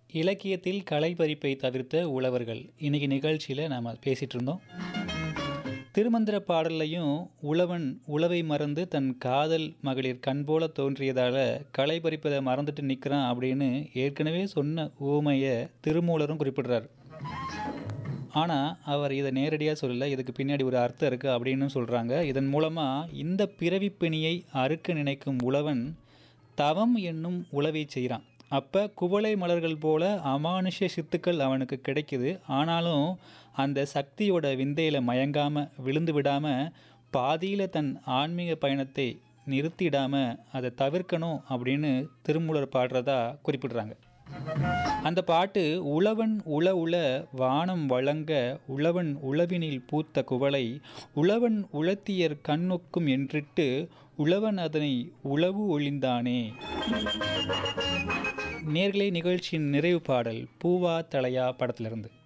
இலக்கியத்தில் கலைப்பறிப்பை தவிர்த்த உழவர்கள் இன்னைக்கு நிகழ்ச்சியில் நாம் பேசிகிட்டு இருந்தோம் திருமந்திர பாடல்லையும் உழவன் உழவை மறந்து தன் காதல் மகளிர் கண் போல தோன்றியதால் களை பறிப்பதை மறந்துட்டு நிற்கிறான் அப்படின்னு ஏற்கனவே சொன்ன ஊமையை திருமூலரும் குறிப்பிடுறார் ஆனால் அவர் இதை நேரடியாக சொல்லலை இதுக்கு பின்னாடி ஒரு அர்த்தம் இருக்குது அப்படின்னு சொல்கிறாங்க இதன் மூலமாக இந்த பிறவிப்பிணியை அறுக்க நினைக்கும் உழவன் தவம் என்னும் உழவை செய்கிறான் அப்போ குவளை மலர்கள் போல அமானுஷ சித்துக்கள் அவனுக்கு கிடைக்குது ஆனாலும் அந்த சக்தியோட விந்தையில் மயங்காமல் விழுந்து விடாமல் பாதியில் தன் ஆன்மீக பயணத்தை நிறுத்திடாமல் அதை தவிர்க்கணும் அப்படின்னு திருமூலர் பாடுறதா குறிப்பிடுறாங்க அந்த பாட்டு உழவன் உள உள வானம் வழங்க உழவன் உழவினில் பூத்த குவளை உழவன் உழத்தியர் கண்ணொக்கும் என்றிட்டு உழவன் அதனை உழவு ஒளிந்தானே நேர்களை நிகழ்ச்சியின் நிறைவு பாடல் பூவா தலையா படத்திலிருந்து